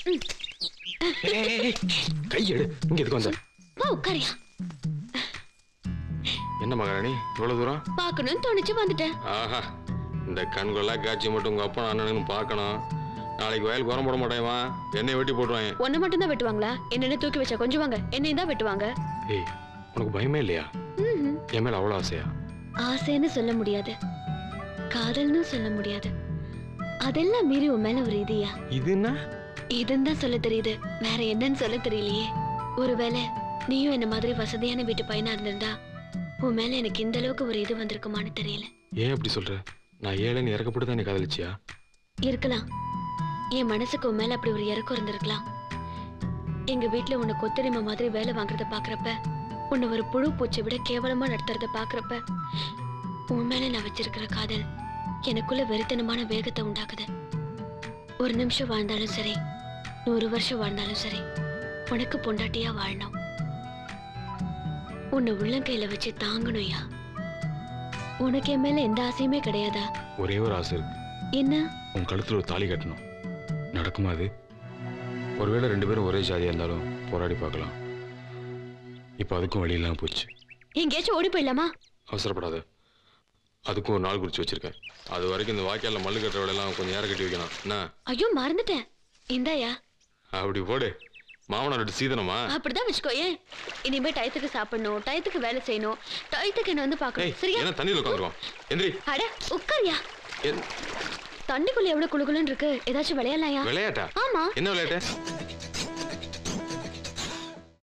கை எடு இங்க எதுக்கு வந்த வா உட்காரியா என்ன மகாராணி இவ்வளவு தூரம் பார்க்கணும்னு தோணுச்சு வந்துட்டேன் ஆஹா இந்த கண்கொள்ளா காட்சி மட்டும் உங்க அப்பா அண்ணனும் பார்க்கணும் நாளைக்கு வயலுக்கு உரம் போட மாட்டேன் என்னை வெட்டி போட்டுருவாங்க ஒன்னு மட்டும் தான் வெட்டுவாங்களா என்னென்ன தூக்கி வச்சா கொஞ்சம் வாங்க என்னையும் தான் வெட்டுவாங்க ஏய் உனக்கு பயமே இல்லையா ம்ஹும். என் மேல அவ்வளவு ஆசையா ஆசைன்னு சொல்ல முடியாது காதல்னு சொல்ல முடியாது அதெல்லாம் மீறி உன் மேல ஒரு இதியா இது என்ன இதுன்னு தான் சொல்ல தெரியுது வேற என்னன்னு சொல்ல தெரியலையே ஒருவேளை நீயும் என்ன மாதிரி வசதியான வீட்டு பையனா இருந்திருந்தா உன் மேல எனக்கு இந்த அளவுக்கு ஒரு இது வந்திருக்குமான்னு தெரியல ஏன் அப்படி சொல்ற நான் ஏழைன்னு இறக்கப்பட்டு தான் எனக்கு காதலிச்சியா இருக்கலாம் என் மனசுக்கு உன் மேல அப்படி ஒரு இறக்கம் இருந்திருக்கலாம் எங்க வீட்ல உன்னை கொத்தடிமை மாதிரி வேலை வாங்குறத பாக்குறப்ப உன்னை ஒரு புழு பூச்சை விட கேவலமா நடத்துறத பாக்குறப்ப உன் மேல நான் வச்சிருக்கிற காதல் எனக்குள்ள வெறித்தனமான வேகத்தை உண்டாக்குது ஒரு நிமிஷம் வாழ்ந்தாலும் சரி நூறு வருஷம் வாழ்ந்தாலும் சரி உனக்கு பொண்டாட்டியா வாழணும் உன்னை உள்ளங்கையில வச்சு தாங்கணும்யா உனக்கு என் மேல எந்த ஆசையுமே கிடையாதா ஒரே ஒரு ஆசை இருக்கு என்ன உன் கழுத்துல ஒரு தாலி கட்டணும் நடக்குமா அது ஒருவேளை ரெண்டு பேரும் ஒரே ஜாதியா இருந்தாலும் போராடி பார்க்கலாம் இப்போ அதுக்கும் வழி இல்லாம போச்சு எங்கேயாச்சும் ஓடி போயிடலாமா அவசரப்படாத அதுக்கும் ஒரு நாள் குறிச்சு வச்சிருக்கேன் அது வரைக்கும் இந்த வாய்க்காலில் மல்லு கட்டுற வேலையெல்லாம் கொஞ்சம் நேரம் கட்டி வைக்கணும் என்ன ஐயோ மறந்துட்டேன் இந்தாயா அப்படி போடு மாமனாரோட சீதனமா அப்படிதான் வச்சுக்கோ ஏன் இனிமே டயத்துக்கு சாப்பிடணும் டயத்துக்கு வேலை செய்யணும் டயத்துக்கு என்ன வந்து ஏய் பார்க்கணும் சரியா என்ன தண்ணியில் உட்காந்துருக்கோம் எந்திரி அட உட்காரியா என்- தண்ணிக்குள்ள எவ்வளவு குளுகுலுன்னு இருக்கு ஏதாச்சும் விளையாடலாயா விளையாட்டா ஆமா என்ன விளையாட்டு